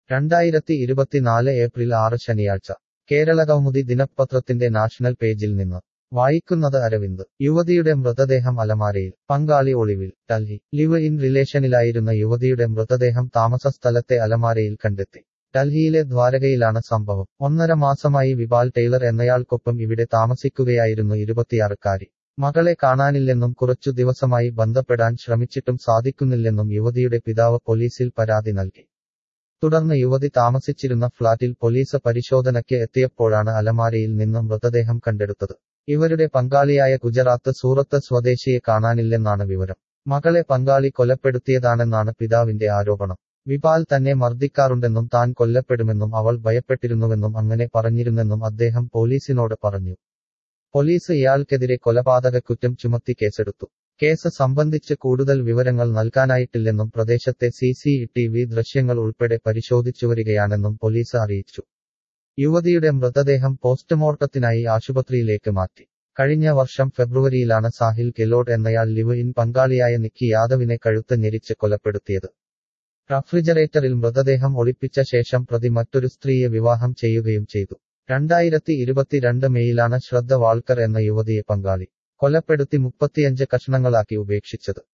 രണ്ടായിരത്തി ഇരുപത്തിനാല് ഏപ്രിൽ ആറ് ശനിയാഴ്ച കേരളകൗമുദി ദിനപത്രത്തിന്റെ നാഷണൽ പേജിൽ നിന്ന് വായിക്കുന്നത് അരവിന്ദ് യുവതിയുടെ മൃതദേഹം അലമാരയിൽ പങ്കാളി ഒളിവിൽ ഡൽഹി ലിവ് ഇൻ റിലേഷനിലായിരുന്ന യുവതിയുടെ മൃതദേഹം താമസ സ്ഥലത്തെ അലമാരയിൽ കണ്ടെത്തി ഡൽഹിയിലെ ദ്വാരകയിലാണ് സംഭവം ഒന്നര മാസമായി വിപാൽ ടൈലർ എന്നയാൾക്കൊപ്പം ഇവിടെ താമസിക്കുകയായിരുന്നു ഇരുപത്തിയാറുകാരി മകളെ കാണാനില്ലെന്നും കുറച്ചു ദിവസമായി ബന്ധപ്പെടാൻ ശ്രമിച്ചിട്ടും സാധിക്കുന്നില്ലെന്നും യുവതിയുടെ പിതാവ് പോലീസിൽ പരാതി നൽകി തുടർന്ന് യുവതി താമസിച്ചിരുന്ന ഫ്ളാറ്റിൽ പോലീസ് പരിശോധനയ്ക്ക് എത്തിയപ്പോഴാണ് അലമാരയിൽ നിന്ന് മൃതദേഹം കണ്ടെടുത്തത് ഇവരുടെ പങ്കാളിയായ ഗുജറാത്ത് സൂറത്ത് സ്വദേശിയെ കാണാനില്ലെന്നാണ് വിവരം മകളെ പങ്കാളി കൊലപ്പെടുത്തിയതാണെന്നാണ് പിതാവിന്റെ ആരോപണം വിപാൽ തന്നെ മർദ്ദിക്കാറുണ്ടെന്നും താൻ കൊല്ലപ്പെടുമെന്നും അവൾ ഭയപ്പെട്ടിരുന്നുവെന്നും അങ്ങനെ പറഞ്ഞിരുന്നെന്നും അദ്ദേഹം പോലീസിനോട് പറഞ്ഞു പോലീസ് ഇയാൾക്കെതിരെ കൊലപാതകക്കുറ്റം ചുമത്തി കേസെടുത്തു കേസ് സംബന്ധിച്ച് കൂടുതൽ വിവരങ്ങൾ നൽകാനായിട്ടില്ലെന്നും പ്രദേശത്തെ സി സി ടി വി ദൃശ്യങ്ങൾ ഉൾപ്പെടെ പരിശോധിച്ചുവരികയാണെന്നും പോലീസ് അറിയിച്ചു യുവതിയുടെ മൃതദേഹം പോസ്റ്റ്മോർട്ടത്തിനായി ആശുപത്രിയിലേക്ക് മാറ്റി കഴിഞ്ഞ വർഷം ഫെബ്രുവരിയിലാണ് സാഹിൽ ഗെലോട്ട് എന്നയാൾ ലിവ് ഇൻ പങ്കാളിയായ നിക്കി യാദവിനെ കഴുത്ത് ഞെരിച്ച് കൊലപ്പെടുത്തിയത് റഫ്രിജറേറ്ററിൽ മൃതദേഹം ഒളിപ്പിച്ച ശേഷം പ്രതി മറ്റൊരു സ്ത്രീയെ വിവാഹം ചെയ്യുകയും ചെയ്തു രണ്ടായിരത്തി ഇരുപത്തിരണ്ട് മെയിലാണ് ശ്രദ്ധ വാൾക്കർ എന്ന യുവതിയെ പങ്കാളി കൊലപ്പെടുത്തി മുപ്പത്തിയഞ്ച് കഷ്ണങ്ങളാക്കി ഉപേക്ഷിച്ചത്